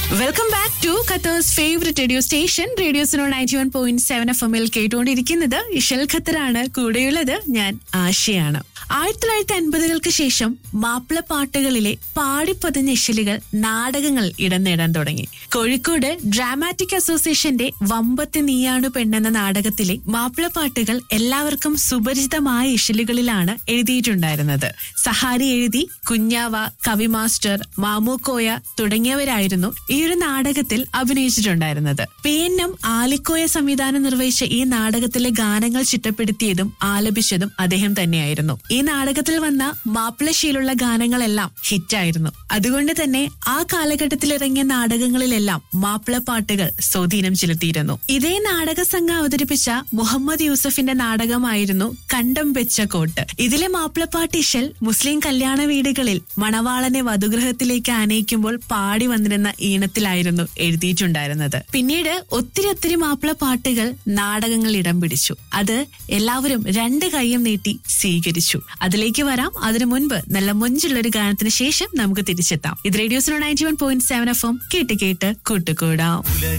welcome back to ഖത്തേഴ്സ് favourite radio station radio Suno ninety one point seven F എമ്മിൽ കേട്ടുകൊണ്ടിരിക്കുന്നത് ഇഷൽ ഖത്തറാണ് കൂടെയുള്ളത് ഞാൻ ആശയാണ് ആയിരത്തി തൊള്ളായിരത്തി അൻപതുകൾക്ക് ശേഷം മാപ്പിളപ്പാട്ടുകളിലെ പാടിപ്പതിഞ്ഞ ഇശലുകൾ നാടകങ്ങൾ ഇടം നേടാൻ തുടങ്ങി കോഴിക്കോട് ഡ്രാമാറ്റിക് അസോസിയേഷന്റെ വമ്പത്തി നീയാണു പെണ്ണെന്ന നാടകത്തിലെ മാപ്പിളപ്പാട്ടുകൾ എല്ലാവർക്കും സുപരിചിതമായ ഇശലുകളിലാണ് എഴുതിയിട്ടുണ്ടായിരുന്നത് സഹാരി എഴുതി കുഞ്ഞാവ കവി മാസ്റ്റർ മാമൂക്കോയ തുടങ്ങിയവരായിരുന്നു ഈ ഒരു നാടകത്തിൽ അഭിനയിച്ചിട്ടുണ്ടായിരുന്നത് പി എൻ എം ആലിക്കോയ സംവിധാനം നിർവഹിച്ച ഈ നാടകത്തിലെ ഗാനങ്ങൾ ചിട്ടപ്പെടുത്തിയതും ആലപിച്ചതും അദ്ദേഹം തന്നെയായിരുന്നു ഈ നാടകത്തിൽ വന്ന മാപ്പിളശീലുള്ള ഗാനങ്ങളെല്ലാം ഹിറ്റായിരുന്നു അതുകൊണ്ട് തന്നെ ആ കാലഘട്ടത്തിൽ ഇറങ്ങിയ നാടകങ്ങളിലെല്ലാം മാപ്പിളപ്പാട്ടുകൾ സ്വാധീനം ചെലുത്തിയിരുന്നു ഇതേ നാടക സംഘം അവതരിപ്പിച്ച മുഹമ്മദ് യൂസഫിന്റെ നാടകമായിരുന്നു കണ്ടം വെച്ച കോട്ട് ഇതിലെ മാപ്പിളപ്പാട്ട് ഇശൽ മുസ്ലിം കല്യാണ വീടുകളിൽ മണവാളനെ വധുഗ്രഹത്തിലേക്ക് ആനയിക്കുമ്പോൾ പാടി വന്നിരുന്ന ഈണത്തിലായിരുന്നു എഴുതിയിട്ടുണ്ടായിരുന്നത് പിന്നീട് ഒത്തിരി ഒത്തിരി മാപ്പിള പാട്ടുകൾ നാടകങ്ങൾ ഇടം പിടിച്ചു അത് എല്ലാവരും രണ്ട് കൈയും നീട്ടി സ്വീകരിച്ചു അതിലേക്ക് വരാം അതിനു മുൻപ് നല്ല മൊഞ്ചുള്ള ഒരു ഗാനത്തിന് ശേഷം നമുക്ക് തിരിച്ചെത്താം ഇത് റേഡിയോസിനോ ninety one point seven F M കേട്ട് കേട്ട് കൂട്ടുകൂടാം